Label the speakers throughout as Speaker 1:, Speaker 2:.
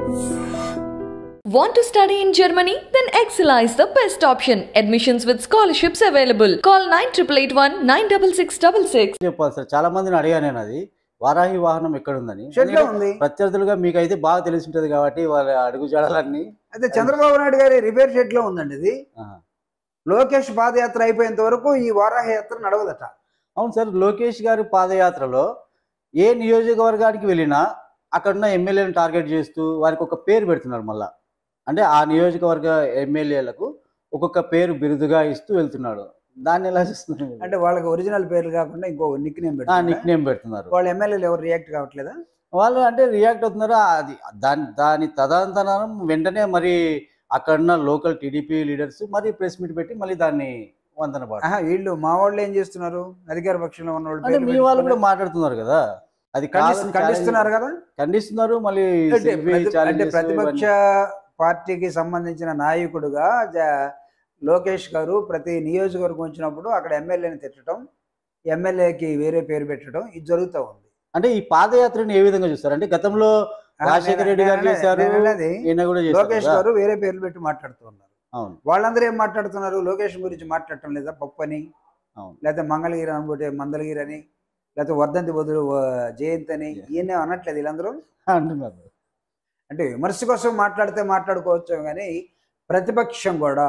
Speaker 1: Want to study in Germany? Then Excella is the best option. Admissions with scholarships available. Call 9881 96666.
Speaker 2: చెప్పాలి sir చాలా మందిని అడిగాను నేను అది వారాహి వాహనం ఎక్కడుందని
Speaker 3: షెడ్లో ఉంది
Speaker 2: ప్రత్యర్థులుగా మీకు అయితే బాగా తెలిసి ఉంటుంది కాబట్టి వాళ్ళ అడుగు జాడలన్నీ
Speaker 3: అయితే చంద్రబాబు నాయుడు గారి రిపేర్ షెడ్ లో ఉందండి ఇది
Speaker 2: ఆహా.
Speaker 3: లోకేష్ పాదయాత్ర అయిపోయేంత వరకు ఈ వారాహ యాత్ర నడవదట
Speaker 2: అవును సార్ లోకేష్ గారి పాదయాత్రలో ఏ నియోజకవర్గానికి వెళ్ళినా అక్కడున్న ఎమ్మెల్యేలను టార్గెట్ చేస్తూ వారికి ఒక పేరు పెడుతున్నారు మళ్ళా అంటే ఆ నియోజకవర్గ ఎమ్మెల్యేలకు ఒక్కొక్క పేరు బిరుదుగా ఇస్తూ వెళ్తున్నాడు దాన్ని ఎలా చూస్తున్నారు
Speaker 3: అంటే వాళ్ళకి ఒరిజినల్ పేర్లు కాకుండా ఇంకో నిక్ నేమ్
Speaker 2: నిక్
Speaker 3: పెట్టి
Speaker 2: నేమ్ పెడుతున్నారు
Speaker 3: వాళ్ళ ఎమ్మెల్యేలు ఎవరు రియాక్ట్ కావట్లేదా
Speaker 2: వాళ్ళు అంటే రియాక్ట్ అవుతున్నారు అది దాని దాని తదనంతరం వెంటనే మరి అక్కడున్న లోకల్ టీడీపీ లీడర్స్ మరి ప్రెస్ మీట్ పెట్టి మళ్ళీ దాన్ని వందన పాడు
Speaker 3: ఆహా, వీళ్ళు మా వాళ్ళు ఏం చేస్తున్నారు అధికార పక్షంలో ఉన్న వాళ్ళు
Speaker 2: అంటే
Speaker 3: పేర్లు
Speaker 2: మీ వాళ్ళు కూడా
Speaker 3: పెట్టుకొని
Speaker 2: మాట్లాడుతున్నారు కదా అది
Speaker 3: ఖండిస్తు-
Speaker 2: కాదని
Speaker 3: ఖండిస్తున్నారు కదా
Speaker 2: ఖండిస్తున్నారు మళ్ళీ
Speaker 3: అంటే
Speaker 2: CBI
Speaker 3: ప్రతి-
Speaker 2: challenges
Speaker 3: అంటే ప్రతిపక్ష
Speaker 2: ఇవన్నీ.
Speaker 3: పార్టీకి సంబంధించిన నాయకుడుగా జ- లోకేష్ గారు ప్రతి నియోజకవర్గం వచ్చినప్పుడు అక్కడ ఎమ్మెల్యేని తిట్టడం ఎమ్మెల్యేకి వేరే పేరు పెట్టడం ఇది జరుగుతూ ఉంది
Speaker 2: అంటే ఈ పాదయాత్రని ఏ విధంగా చూస్తారు అంటే గతంలో రాజశేఖర రెడ్డి గారు
Speaker 3: నేను-
Speaker 2: చేశారు
Speaker 3: నేను అనేది
Speaker 2: ఈయన కూడా చేశారు
Speaker 3: లోకేష్
Speaker 2: కదా?
Speaker 3: గారు వేరే పేర్లు పెట్టి మాట్లాడుతూ ఉన్నారు
Speaker 2: అవును
Speaker 3: వాళ్ళందరూ ఏం మాట్లాడుతున్నారు లోకేష్ గురించి మాట్లాడటం లేదా పప్పు అని
Speaker 2: అవును
Speaker 3: లేకపోతే మంగళగిరి అనుకుంటే మందలగిరి అని లేకపోతే వర్ధంతి బదులు ఆ, జయంత్ అని ఈయన అనట్లేదు వీళ్ళందరూ
Speaker 2: అంటున్నారు
Speaker 3: అంటే విమర్శ కోసం మాట్లాడితే మాట్లాడుకోవచ్చు కానీ ప్రతిపక్షం కూడా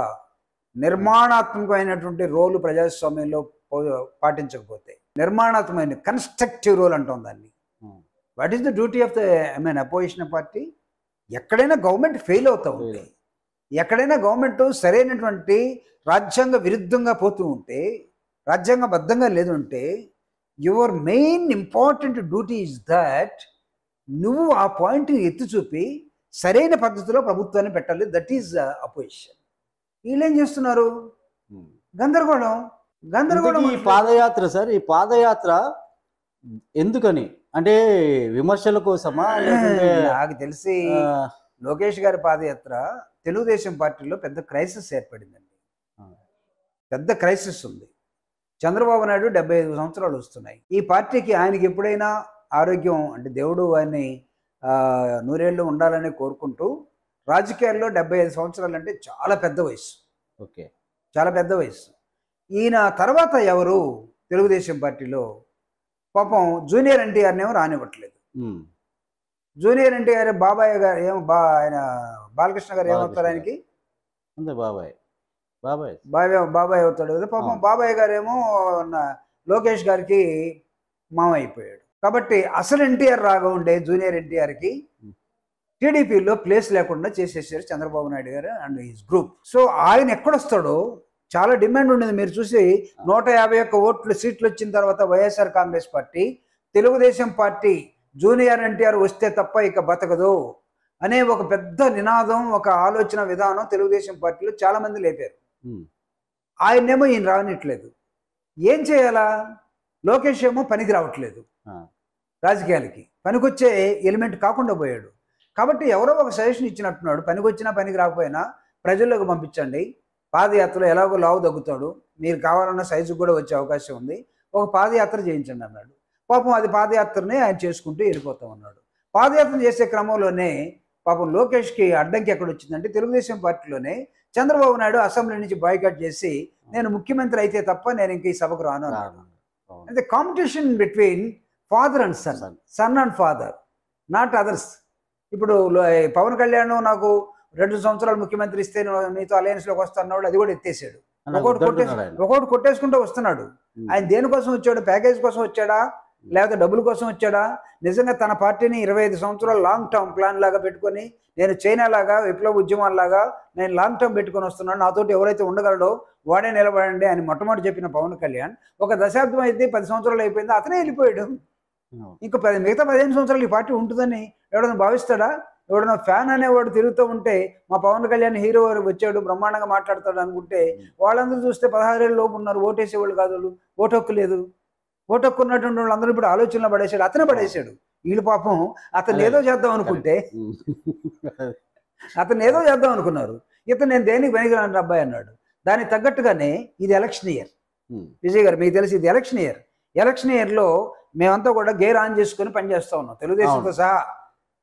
Speaker 3: నిర్మాణాత్మకమైనటువంటి రోలు ప్రజాస్వామ్యంలో పో- పాటించకపోతే నిర్మాణాత్మకమైన కన్స్ట్రక్టివ్ రోల్ అంటాం దాన్ని
Speaker 2: Hmm.
Speaker 3: What is the duty of the I mean opposition party ఎక్కడైనా గవర్నమెంట్ ఫెయిల్ అవుతూ ఉంటే ఎక్కడైనా గవర్నమెంట్ సరైనటువంటి రాజ్యాంగ విరుద్ధంగా పోతూ ఉంటే రాజ్యాంగబద్ధంగా లేదు అంటే your main important duty is that నువ్వు ఆ పాయింట్ని ఎత్తి చూపి సరైన పద్ధతిలో ప్రభుత్వాన్ని పెట్టాలి దట్ ఈజ్ అపోజిషన్ వీళ్ళు ఏం చేస్తున్నారు
Speaker 2: ఉమ్.
Speaker 3: గందరగోళం గందరగోళం
Speaker 2: ఇంతకీ ఈ పాదయాత్ర సార్ ఈ పాదయాత్ర ఎందుకని అంటే విమర్శల కోసమా లేకుంటే
Speaker 3: నాకు తెలిసి
Speaker 2: ఆ,
Speaker 3: లోకేష్ గారి పాదయాత్ర తెలుగుదేశం పార్టీలో పెద్ద క్రైసిస్ ఏర్పడిందండి
Speaker 2: ఆ.
Speaker 3: పెద్ద క్రైసిస్ ఉంది చంద్రబాబు నాయుడు డెబ్బై ఐదు సంవత్సరాలు వస్తున్నాయి ఈ పార్టీకి ఆయనకి ఎప్పుడైనా ఆరోగ్యం అంటే దేవుడు ఆయన్ని ఆ, నూరేళ్ళు ఉండాలని కోరుకుంటూ రాజకీయాల్లో డెబ్బై ఐదు సంవత్సరాలు అంటే చాలా పెద్ద వయసు
Speaker 2: ఓకే
Speaker 3: చాలా పెద్ద వయసు ఈయన తర్వాత ఎవరు తెలుగుదేశం పార్టీలో పాపం జూనియర్ ఎన్టీఆర్ని ఏమో రానివ్వట్లేదు
Speaker 2: ఉమ్.
Speaker 3: జూనియర్ ఎన్టీఆర్ బాబాయ్ గారు ఏమో బా ఆయన బాలకృష్ణ గారు ఏమవుతారు
Speaker 2: బాలకృష్ణ
Speaker 3: ఆయనకి
Speaker 2: అంతే బాబాయ్ బాబాయ్
Speaker 3: బాబాయ్ బాబాయ్ అవుతాడు కదా పాపం
Speaker 2: అవును.
Speaker 3: బాబాయ్ గారేమో నా- లోకేష్ గారికి మామ అయిపోయాడు కాబట్టి అసలు ఎన్టీఆర్ రాగా ఉండే జూనియర్ ఎన్టీఆర్కి
Speaker 2: Hmm.
Speaker 3: టీడీపీలో ప్లేస్ లేకుండా చేసేసారు చంద్రబాబు నాయుడు గారు అండ్ హిస్ గ్రూప్ సో ఆయన ఎక్కడొస్తాడో చాలా డిమాండ్ ఉండేది మీరు చూసి నూట యాభై ఒక్క ఓట్లు సీట్లు వచ్చిన తర్వాత YSR Congress party Telugudesam party junior NTR వస్తే తప్ప ఇక బతకదు అనే ఒక పెద్ద నినాదం ఒక ఆలోచన విధానం తెలుగుదేశం పార్టీలో చాలా మంది లేపారు
Speaker 2: ఉమ్.
Speaker 3: ఆయన్నేమో ఈయన రానిట్లేదు ఏం చేయాలా లోకేష్ ఏమో పనికి రావట్లేదు
Speaker 2: ఆ.
Speaker 3: రాజకీయాలకి పనికొచ్చే ఎలిమెంట్ కాకుండా పోయాడు కాబట్టి ఎవరో ఒక సజెషన్ ఇచ్చినట్టున్నాడు పనికొచ్చినా పనికి రాకపోయినా ప్రజల్లోకి పంపించండి పాదయాత్రలో ఎలాగో లావు తగ్గుతాడు మీరు కావాలన్న సైజుకు కూడా వచ్చే అవకాశం ఉంది ఒక పాదయాత్ర చేయించండి అన్నాడు పాపం అది పాదయాత్రనే ఆయన చేసుకుంటూ వెళ్ళిపోతా ఉన్నాడు పాదయాత్ర చేసే క్రమంలోనే పాపం లోకేష్కి అడ్డంకి ఎక్కడ వచ్చిందంటే తెలుగుదేశం పార్టీలోనే చంద్రబాబు నాయుడు అసెంబ్లీ నుంచి బాయ్కట్ చేసి నేను ముఖ్యమంత్రి అయితే తప్ప నేను ఇంక ఈ సభకు రాను అన్నాడు
Speaker 2: అవును.
Speaker 3: అంటే competition between father and son
Speaker 2: Son.
Speaker 3: Son and father not others ఇప్పుడు లో- పవన్ కళ్యాణ్ నాకు రెండు సంవత్సరాలు ముఖ్యమంత్రి ఇస్తే నేను మీతో అలయన్స్లోకి వస్తాను అది కూడా ఎత్తేసాడు
Speaker 2: అలా
Speaker 3: ఒకటి కొట్టేసి
Speaker 2: వద్దంటున్నాడు ఆయన.
Speaker 3: ఒకటి కొట్టేసుకుంటూ వస్తున్నాడు
Speaker 2: ఉమ్.
Speaker 3: ఆయన దేనికోసం వచ్చాడు ప్యాకేజ్ కోసం వచ్చాడా లేకపోతే డబ్బుల కోసం వచ్చాడా నిజంగా తన పార్టీని ఇరవై ఐదు సంవత్సరాలు లాంగ్ టర్మ్ ప్లాన్ లాగా పెట్టుకొని నేను చైనా లాగా విప్లవ ఉద్యమాల్లాగా నేను లాంగ్ టర్మ్ పెట్టుకొని వస్తున్నాను నాతోటి ఎవరైతే ఉండగలడో వాడే నిలబడండి అని మొట్టమొదటి చెప్పిన పవన్ కళ్యాణ్ ఒక దశాబ్దం అయితే పది సంవత్సరాలు అయిపోయింది అతనే వెళ్ళిపోయాడు
Speaker 2: అవును.
Speaker 3: ఇంకా పది మిగతా పదిహేను సంవత్సరాలు ఈ పార్టీ ఉంటుందని ఎవడన్నా భావిస్తాడా ఎవడన్నా ఫ్యాన్ అనేవాడు తిరుగుతూ ఉంటే మా పవన్ కళ్యాణ్ హీరో వచ్చాడు బ్రహ్మాండంగా మాట్లాడతాడు అనుకుంటే వాళ్ళందరూ చూస్తే పదహారేళ్ళ లోపు ఉన్నారు ఓటేసేవాళ్ళు కాదు వాళ్ళు ఓటు హక్కు లేదు ఓటు హక్కు ఉన్నటువంటి వాళ్ళందరూ ఇప్పుడు ఆలోచనలో పడేశాడు అతనే పడేశాడు వీళ్ళు పాపం అతను ఏదో చేద్దాం అనుకుంటే
Speaker 2: ఉమ్.
Speaker 3: అతను ఏదో చేద్దాం అనుకున్నారు ఇతను నేను దేనికి పనికిరాను అబ్బాయి అన్నాడు దానికి తగ్గట్టుగానే ఇది ఎలక్షన్ ఇయర్
Speaker 2: ఉమ్.
Speaker 3: విజయ్ గారు మీకు తెలిసి ఇది ఎలక్షన్ ఇయర్ ఎలక్షన్ ఇయర్లో మేమంతా కూడా గేర్ ఆన్ చేసుకొని పనిచేస్తా ఉన్నాం తెలుగుదేశంతో
Speaker 2: అవును.
Speaker 3: సహా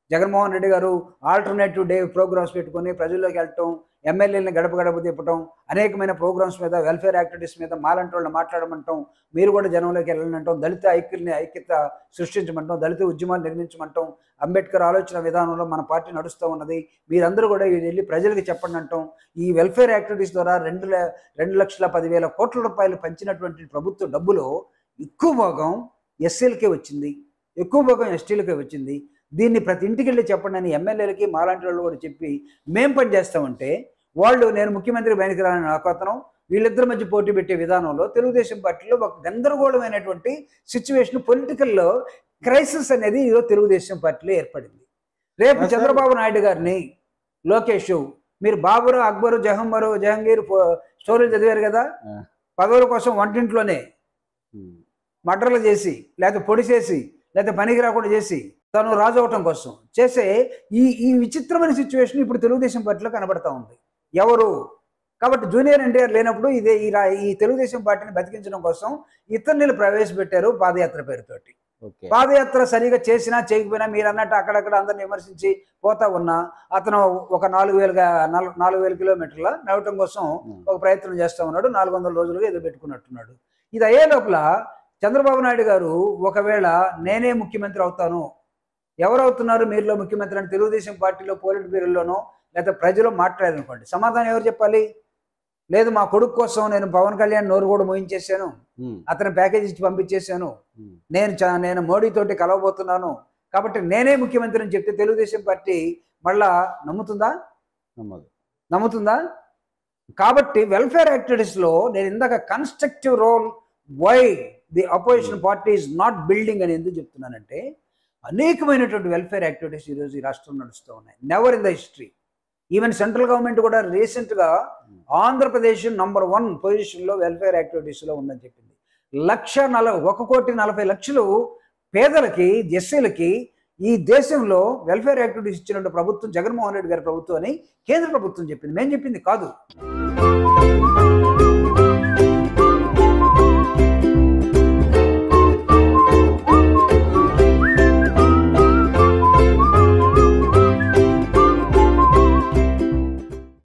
Speaker 3: జగన్మోహన్ రెడ్డి గారు ఆల్టర్నేటివ్ డే ప్రోగ్రామ్స్ పెట్టుకొని ప్రజల్లోకి వెళ్ళటం ఎమ్మెల్యేలను గడప గడప తిప్పటం అనేకమైన ప్రోగ్రామ్స్ మీద వెల్ఫేర్ యాక్టివిటీస్ మీద మాలంటి వాళ్ళని మాట్లాడమంటాం మీరు కూడా జనంలోకి వెళ్ళనంటాం దళిత ఐక్యుల్ని ఐక్యత సృష్టించమంటాం దళిత ఉద్యమాలు నిర్మించమంటాం అంబేద్కర్ ఆలోచన విధానంలో మన పార్టీ నడుస్తూ ఉన్నది మీరందరూ కూడా ఇది వెళ్ళి ప్రజలకు చెప్పండి అంటాం ఈ వెల్ఫేర్ యాక్టివిటీస్ ద్వారా రెండు ల- రెండు లక్షల పదివేల కోట్ల రూపాయలు పంచినటువంటి ప్రభుత్వ డబ్బులో ఎక్కువ భాగం ఎస్సీలకే వచ్చింది ఎక్కువ భాగం ఎస్టీలకే వచ్చింది దీన్ని ప్రతి ఇంటికి వెళ్ళి చెప్పండి అని ఎమ్మెల్యేలకి మాలాంటి వాళ్ళు కూడా చెప్పి మేం పని చేస్తామంటే వాళ్ళు నేను ముఖ్యమంత్రి బయటికి రాని నాకతనం వీళ్ళిద్దరి మధ్య పోటీ పెట్టే విధానంలో తెలుగుదేశం పార్టీలో ఒక గందరగోళమైనటువంటి సిచ్యువేషన్ పొలిటికల్లో క్రైసిస్ అనేది ఈరోజు తెలుగుదేశం పార్టీలో ఏర్పడింది రేపు
Speaker 2: అసలు-
Speaker 3: చంద్రబాబు నాయుడు గారిని లోకేష్ మీరు బాబరు అక్బరు జహంబరు జహంగీర్ పో- స్టోరీలు చదివారు కదా
Speaker 2: ఆ.
Speaker 3: పదవుల కోసం వంటింట్లోనే
Speaker 2: ఉమ్.
Speaker 3: మటర్లు చేసి లేకపోతే పొడి చేసి లేకపోతే పనికి రాకుండా చేసి తను రాజు అవటం కోసం చేసే ఈ ఈ విచిత్రమైన సిచ్యువేషన్ ఇప్పుడు తెలుగుదేశం పార్టీలో కనబడతా ఉంది ఎవరు కాబట్టి జూనియర్ ఎన్టీఆర్ లేనప్పుడు ఇదే ఈ రా ఈ తెలుగుదేశం పార్టీని బతికించడం కోసం ఇతరులు ప్రవేశపెట్టారు పాదయాత్ర పేరుతోటి
Speaker 2: ఓకే
Speaker 3: పాదయాత్ర సరిగా చేసినా చేయకపోయినా మీరు అన్నట్టు అక్కడక్కడ అందరిని విమర్శించి పోతా ఉన్నా అతను ఒక నాలుగు వేలుగా నాలుగు నాలుగు వేల కిలోమీటర్ల నడవటం కోసం
Speaker 2: ఉమ్.
Speaker 3: ఒక ప్రయత్నం చేస్తా ఉన్నాడు నాలుగు వందల రోజులుగా ఏదో పెట్టుకున్నట్టున్నాడు ఇది అయ్యే లోపల చంద్రబాబు నాయుడు గారు ఒకవేళ నేనే ముఖ్యమంత్రి అవుతాను ఎవరు అవుతున్నారు మీరులో ముఖ్యమంత్రి అని తెలుగుదేశం పార్టీలో పోలిట్ బ్యూరోలోనో లేదా ప్రజలు మాట్లాడారనుకోండి సమాధానం ఎవరు చెప్పాలి లేదు మా కొడుకు కోసం నేను పవన్ కళ్యాణ్ నోరు కూడా మోయించేశాను
Speaker 2: ఉమ్.
Speaker 3: అతను ప్యాకేజ్ ఇచ్చి పంపించేశాను
Speaker 2: ఉమ్.
Speaker 3: నేను చ- నేను మోడీతోటి కలవబోతున్నాను కాబట్టి నేనే ముఖ్యమంత్రి అని చెప్తే తెలుగుదేశం పార్టీ మళ్ళా నమ్ముతుందా
Speaker 2: నమ్మదు
Speaker 3: నమ్ముతుందా కాబట్టి వెల్ఫేర్ యాక్టివిటీస్లో నేను ఇందాక constructive role why the opposition party is not building అని ఎందుకు చెప్తున్నానంటే అనేకమైనటువంటి వెల్ఫేర్ యాక్టివిటీస్ ఈరోజు ఈ రాష్ట్రంలో నడుస్తూ ఉన్నాయి never in the history even central government కూడా రీసెంట్గా ఆంధ్రప్రదేశ్ నంబర్ వన్ పొజిషన్లో వెల్ఫేర్ యాక్టివిటీస్లో ఉందని చెప్పింది లక్ష నల ఒక కోటి నలభై లక్షలు పేదలకి ఎస్సీలకి ఈ దేశంలో వెల్ఫేర్ యాక్టివిటీస్ ఇచ్చినట్టు ప్రభుత్వం జగన్మోహన్ రెడ్డి గారి ప్రభుత్వం అని కేంద్ర ప్రభుత్వం చెప్పింది మేము చెప్పింది కాదు